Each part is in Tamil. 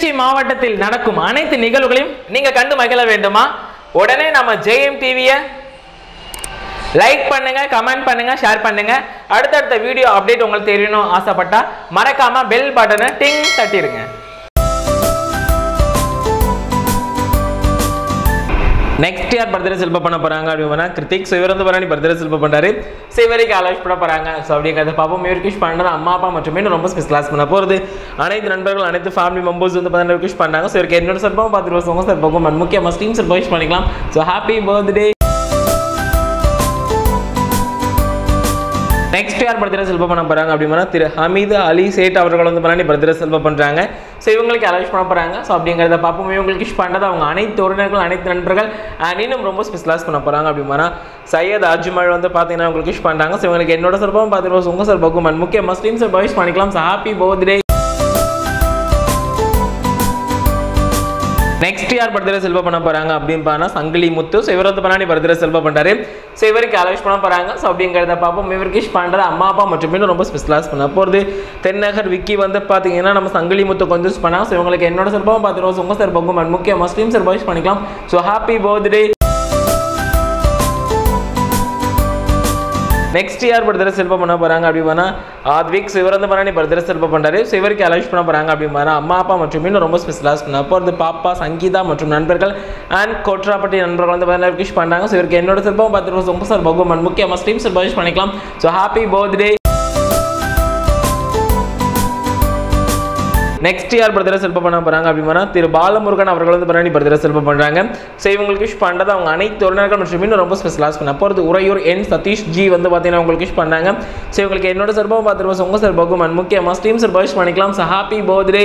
திருச்சி மாவட்டத்தில் நடக்கும் அனைத்து நிகழ்வுகளையும் நீங்க கண்டு மகிழ வேண்டுமா உடனே நம்ம ஜெயம் டிவியை லைக் பண்ணுங்க கமெண்ட் பண்ணுங்க ஷேர் பண்ணுங்க அடுத்தடுத்த வீடியோ அப்டேட் உங்களுக்கு தெரியணும் ஆசைப்பட்டா மறக்காம பெல் பட்டனை டிங் தட்டிடுங்க நெக்ஸ்ட் யார் பர்த்டே செல்ப பண்ண போறாங்க அப்படின்னா கிருத்திக் ஸோ இவர் வந்து பரணி பர்த்டே செல்ப பண்றாரு ஸோ இவருக்கு அலோஸ் பண்ண போறாங்க ஸோ அப்படிங்கிறத பார்ப்போம் இவருக்கு விஷ் பண்ணுறது அம்மா அப்பா மற்றும் இன்னும் ரொம்ப ஸ்பெஷலாஸ் பண்ண போகிறது அனைத்து நண்பர்கள் அனைத்து ஃபேமிலி மெம்பர்ஸ் வந்து பார்த்தீங்கன்னா விஷ் பண்ணாங்க ஸோ இவருக்கு என்னோட சார்பாகவும் பார்த்துட்டு வருஷம் சார்பாகவும் முக்கியமாக ஸ்டீம் சார் விஷ் பண்ணிக்கலாம் ஸோ ஹாப்பி பர்த்டே நெக்ஸ்ட் யார் பர்த்டே செல்ப பண்ண போறாங்க அப்படின்னா திரு ஹமீது அலி சேட் அவர்கள் வந்து பண்ணி பர்த்டே செல்ப பண்றாங்க ஸோ இவங்களுக்கு அலோஸ் பண்ண போறாங்க ஸோ அப்படிங்கிறத பார்ப்போம் இவங்களுக்கு விஷ் பண்ணது அவங்க அனைத்து உறவினர்கள் அனைத்து நண்பர்கள் அண்ட் இன்னும் ரொம்ப ஸ்பெஷலாஸ் பண்ண போறாங்க அப்படின்னா சையத் அஜ்மல் வந்து பார்த்தீங்கன்னா உங்களுக்கு விஷ் பண்றாங்க ஸோ இவங்களுக்கு என்னோட சார்பாகவும் பார்த்துட்டு உங்க சார்பாகவும் and முக்கிய முஸ்லீம் சார் விஷ் பண்ணிக்கலாம் ஸோ ஹாப்பி பர்த்டே நெக்ஸ்ட் யார் பர்த்டே செல்வ பண்ண போறாங்க அப்படின்னு பார்த்தா சங்கிலி முத்து ஸோ இவர் வந்து பண்ணி பர்த்டே செல்வ பண்றாரு ஸோ இவருக்கு அலோஸ் பண்ண போறாங்க ஸோ அப்படிங்கிறத பார்ப்போம் இவருக்கு விஷ் பண்றது அம்மா அப்பா மற்றும் இன்னும் ரொம்ப ஸ்பெஷலாஸ் பண்ண போகிறது தென்னகர் விக்கி வந்து பார்த்தீங்கன்னா நம்ம சங்கிலி முத்து கொஞ்சம் யூஸ் பண்ணாங்க ஸோ இவங்களுக்கு என்னோட சார்பாகவும் பார்த்துருவோம் உங்க சார்பாகவும் and முக்கிய முஸ்லீம் சார் விஷ் பண்ணிக்கலாம் ஸோ ஹாப்பி பர்த்டே நெக்ஸ்ட் யார் பர்த்டே செல்ப பண்ண போறாங்க அப்படின்னா ஆத்விக் இவர் வந்து பண்ணி பர்த்டே செல்ப பண்றாரு ஸோ இவருக்கு அலோஸ் பண்ண போறாங்க அப்படின்னா அம்மா அப்பா மற்றும் இன்னும் ரொம்ப ஸ்பெஷலாஸ் பண்ண போகிறது பாப்பா சங்கீதா மற்றும் நண்பர்கள் அண்ட் கோட்ராப்பட்டி நண்பர்கள் வந்து பார்த்தீங்கன்னா விஷ் பண்ணாங்க ஸோ இவருக்கு என்னோட செல்பம் பார்த்துட்டு ரொம்ப சார் பகுமன் முக்கிய முஸ்லீம் சார் விஷ் பண்ணிக்கலாம் ஸோ ஹாப்பி பர்த்டே நெக்ஸ்ட் யார் பர்த்டே செல்ப பண்ண போறாங்க அப்படின்னா திரு பாலமுருகன் அவர்கள் வந்து பண்ணி பர்த்டே செல்ப பண்றாங்க ஸோ இவங்களுக்கு விஷ் பண்றது அவங்க அனைத்து உறவினர்கள் மற்றும் இன்னும் ரொம்ப ஸ்பெஷலாஸ் பண்ண போகிறது உறையூர் என் சதீஷ் ஜி வந்து பார்த்தீங்கன்னா உங்களுக்கு விஷ் பண்ணாங்க ஸோ இவங்களுக்கு என்னோட சார்பாக பார்த்துருவோம் உங்க சார் பகுமன் முக்கியமாக ஸ்டீம் சார் விஷ் பண்ணிக்கலாம் ஸோ ஹாப்பி பர்த்டே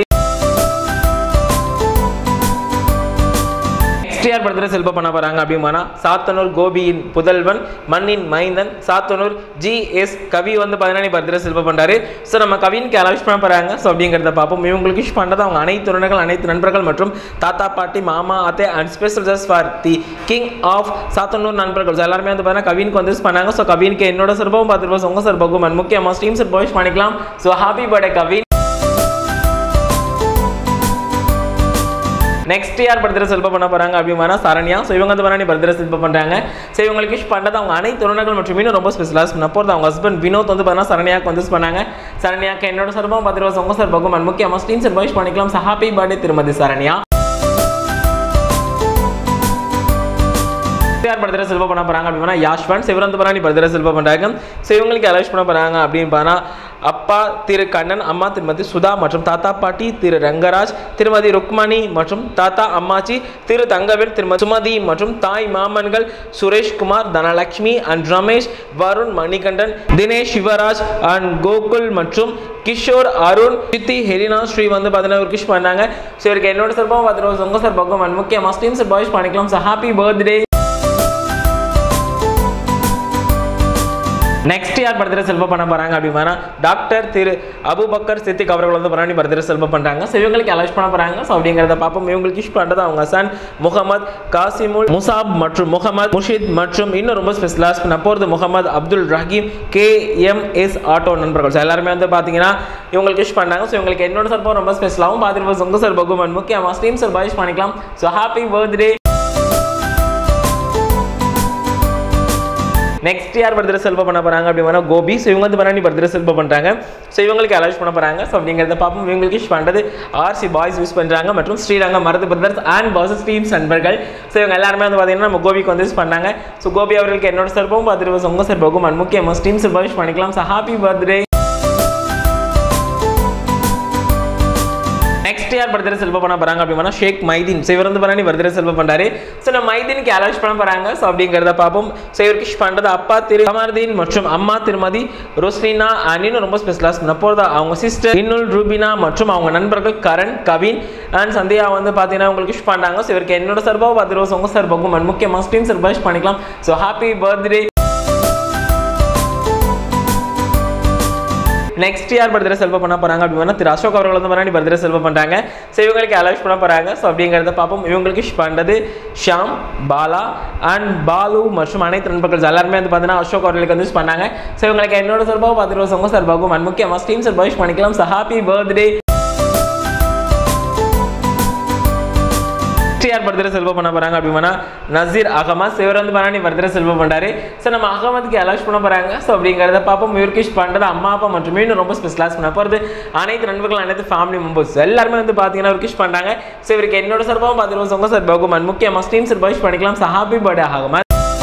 நெக்ஸ்ட் யார் பர்த்டே செல்ப பண்ண போறாங்க அப்படின்னா சாத்தனூர் கோபியின் புதல்வன் மண்ணின் மைந்தன் சாத்தனூர் ஜி எஸ் கவி வந்து பதினாறு பர்த்டே செல்ப பண்றாரு ஸோ நம்ம கவினுக்கு அலோஸ் பண்ண போறாங்க ஸோ அப்படிங்கிறத பார்ப்போம் இவங்களுக்கு விஷ் பண்றது அவங்க அனைத்து உறவினர்கள் அனைத்து நண்பர்கள் மற்றும் தாத்தா பாட்டி மாமா அத்தை and special just for the king of Sathanur நண்பர்கள் So எல்லாருமே வந்து பார்த்தீங்கன்னா கவினுக்கு வந்து wish பண்ணாங்க ஸோ கவினுக்கு என்னோட சார்பாகவும் பார்த்துருப்போம் உங்க சார்பாகவும் and முக்கியமாக ஸ்டீம் சார் விஷ் பண்ணிக்கலாம் so happy birthday Kavin next யார் பர்த்டே செல்ப பண்ண போறாங்க அப்படின்னா சரண்யா ஸோ இவங்க வந்து பண்ணி பர்த்டே செல்ப பண்றாங்க ஸோ இவங்களுக்கு விஷ் பண்ணது அவங்க அனைத்து உறவினர்கள் மற்றும் இன்னும் ரொம்ப ஸ்பெஷலாஸ் பண்ண போகிறது அவங்க ஹஸ்பண்ட் வினோத் வந்து பார்த்தீங்கன்னா சரண்யாக்கு வந்து wish பண்ணாங்க சரண்யாக்கு என்னோட சார்பாக பத்து ரூபா உங்க சார் பகுமன் முக்கிய முஸ்லீம் சார் விஷ் பண்ணிக்கலாம் ஸோ ஹாப்பி பர்த்டே திருமதி சரண்யா யார் பர்த்டே செல்வ பண்ண போறாங்க அப்படின்னா யாஷ்வன் சிவரந்து பராணி பர்த்டே செல்வ பண்றாங்க ஸோ இவங்களுக்கு அலோஸ் பண்ண போறாங்க அப்படின்னு பார்த்தா அப்பா திரு கண்ணன் அம்மா திருமதி சுதா மற்றும் தாத்தா பாட்டி திரு ரங்கராஜ் திருமதி ருக்மணி மற்றும் தாத்தா அம்மாச்சி திரு தங்கவேல் திருமதி சுமதி மற்றும் தாய் மாமன்கள் சுரேஷ்குமார் தனலட்சுமி அண்ட் ரமேஷ் வருண் மணிகண்டன் தினேஷ் சிவராஜ் அண்ட் கோகுல் மற்றும் கிஷோர் அருண் சித்தி ஹெரினா ஸ்ரீ வந்து பார்த்தீங்கன்னா ஒரு விஷ் பண்ணாங்க ஸோ இவருக்கு என்னோட சார்பாக பார்த்துருவோம் உங்க சார் பக்கம் முக்கிய மஸ்டீம் சார் பாய்ஸ் பண்ணிக்கலாம் ஸோ ஹாப்பி பர்த்டே நெக்ஸ்ட் யார் பர்த்டே செல்வ பண்ண போறாங்க அப்படின்னா டாக்டர் திரு அபுபக்கர் சித்திக் அவர்கள் வந்து பண்ணி பர்த்டே செல்வ பண்றாங்க ஸோ இவங்களுக்கு அலோஸ் பண்ண போறாங்க ஸோ அப்படிங்கிறத பார்ப்போம் இவங்களுக்கு விஷ் பண்றது அவங்க சன் முகமது காசிமுல் முசாப் மற்றும் முகமது முஷித் மற்றும் இன்னும் ரொம்ப ஸ்பெஷலாஸ் பண்ண போகிறது Mohammed Abdul Rahim K M S auto நண்பர்கள் ஸோ எல்லாருமே வந்து பார்த்தீங்கன்னா இவங்களுக்கு விஷ் பண்ணாங்க ஸோ இவங்களுக்கு என்னோட சார்பாக ரொம்ப ஸ்பெஷலாகவும் பார்த்துட்டு உங்க சார் பகுமன் முக்கியமாக ஸ்டீம் சார் பாய்ஸ் பண்ணிக்கலாம் ஸோ ஹாப்பி பர்த்டே நெக்ஸ்ட் யார் பர்த்டே செல்வ பண்ண போறாங்க அப்படின்னா கோபி ஸோ இவங்க வந்து பண்ணி பர்த்டே செல்வ பண்றாங்க ஸோ இவங்களுக்கு அலோஸ் பண்ண போறாங்க ஸோ அப்படிங்கிறத பார்ப்போம் இவங்களுக்கு விஷ் பண்றது ஆர்சி பாய்ஸ் யூஸ் பண்றாங்க மற்றும் Srirangam Marudhu brothers and bosses teams நண்பர்கள் ஸோ இவங்க எல்லாருமே வந்து பார்த்தீங்கன்னா நம்ம கோபிக்கு வந்து யூஸ் பண்ணாங்க ஸோ கோபி அவர்களுக்கு என்னோட சார்பும் பார்த்துட்டு உங்க சார்பாகும் அண்ட் முக்கியமாக டீம் சார்பாக விஷ் பண்ணிக்கலாம் ஸோ ஹாப்பி பர்த்டே நெக்ஸ்ட் யார் பர்த்டே செல்வ பண்ண போறாங்க அப்படின்னா ஷேக் மைதீன் ஸோ இவர் வந்து பண்ணி பர்த்டே செல்வ பண்றாரு ஸோ நம்ம மைதீனுக்கு அலோஸ் பண்ண போறாங்க ஸோ அப்படிங்கிறத பார்ப்போம் ஸோ இவருக்கு விஷ் பண்றது அப்பா திரு கமர்தீன் மற்றும் அம்மா திருமதி ரோஸ்லினா அண்ட் இன்னும் ரொம்ப ஸ்பெஷலாஸ் பண்ண போகிறது அவங்க சிஸ்டர் இன்னுல் ரூபினா மற்றும் அவங்க நண்பர்கள் கரண் கவின் அண்ட் சந்தியா வந்து பார்த்தீங்கன்னா உங்களுக்கு விஷ் பண்ணாங்க ஸோ இவருக்கு என்னோட சார்பாக பத்து ரோஸ் உங்க சார்பாகும் அண்ட் முக்கியமாக ஸ்டீம் சார் விஷ் பண்ணிக்கலாம் ஸோ ஹாப்பி பர்த்டே நெக்ஸ்ட் யார் பர்த்டே செல்வ பண்ண போறாங்க அப்படின்னா திரு அசோக் அவர்கள் வந்து பண்ணி பர்த்டே செல்வ பண்றாங்க ஸோ இவங்களுக்கு அலோஸ் பண்ண போறாங்க ஸோ அப்படிங்கிறத பார்ப்போம் இவங்களுக்கு விஷ் பண்றது ஷாம் பாலா அண்ட் பாலு மற்றும் அனைத்து நண்பர்கள் எல்லாருமே வந்து பார்த்தீங்கன்னா அசோக் அவர்களுக்கு வந்து விஷ் பண்ணாங்க ஸோ இவங்களுக்கு என்னோட சார்பாக பத்து ரூபா உங்க சார்பாகும் அண்ட் முக்கியமாக ஸ்டீம் சார் விஷ் பண்ணிக்கலாம் ஸோ ஹாப்பி பர்த்டே யார் பர்த்டே செல்வம் பண்ண போறாங்க அப்படின்னா நசீர் அகமத் இவர் வந்து பண்ணி பர்த்டே செல்வம் பண்ணாரு ஸோ நம்ம அகமதுக்கு அலாஷ் பண்ண போறாங்க ஸோ அப்படிங்கிறத பார்ப்போம் இவருக்கு விஷ் பண்றது அம்மா அப்பா மற்றும் இன்னும் ரொம்ப ஸ்பெஷலாஸ் பண்ண போகிறது அனைத்து நண்பர்கள் அனைத்து ஃபேமிலி மெம்பர்ஸ் எல்லாருமே வந்து பார்த்தீங்கன்னா ஒரு விஷ் பண்றாங்க ஸோ இவருக்கு என்னோட சார்பாகவும் பார்த்துருவோம் உங்க சார் பகுமான் முக்கியமாக ஸ்டீம் சார் விஷ் பண்ணிக்கலாம் so happy birthday Ahmed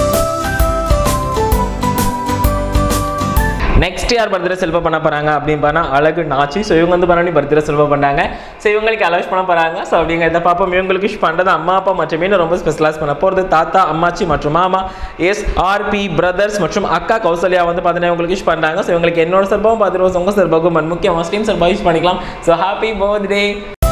next யார் பர்த்டே செல்வ பண்ண போறாங்க அப்படின்னு பார்த்தா அழகு நாச்சி ஸோ இவங்க வந்து பண்ணி பர்த்டே செல்வ பண்ணாங்க ஸோ இவங்களுக்கு அலோஸ் பண்ண போறாங்க ஸோ அப்படிங்கிறத பார்ப்போம் இவங்களுக்கு விஷ் பண்ணுறது அம்மா அப்பா மற்றும் இன்னும் ரொம்ப ஸ்பெஷலாஸ் பண்ண போகிறது தாத்தா அம்மாச்சி மற்றும் மாமா எஸ் ஆர்பி பிரதர்ஸ் மற்றும் அக்கா கௌசல்யா வந்து பார்த்தீங்கன்னா இவங்களுக்கு விஷ் பண்ணுறாங்க ஸோ இவங்களுக்கு என்னோட சர்பாவும் பார்த்துருவோம் உங்க சர்பாகும் முக்கியம் முஸ்லீம் சர்பா விஷ் பண்ணிக்கலாம் ஸோ ஹாப்பி பர்த்டே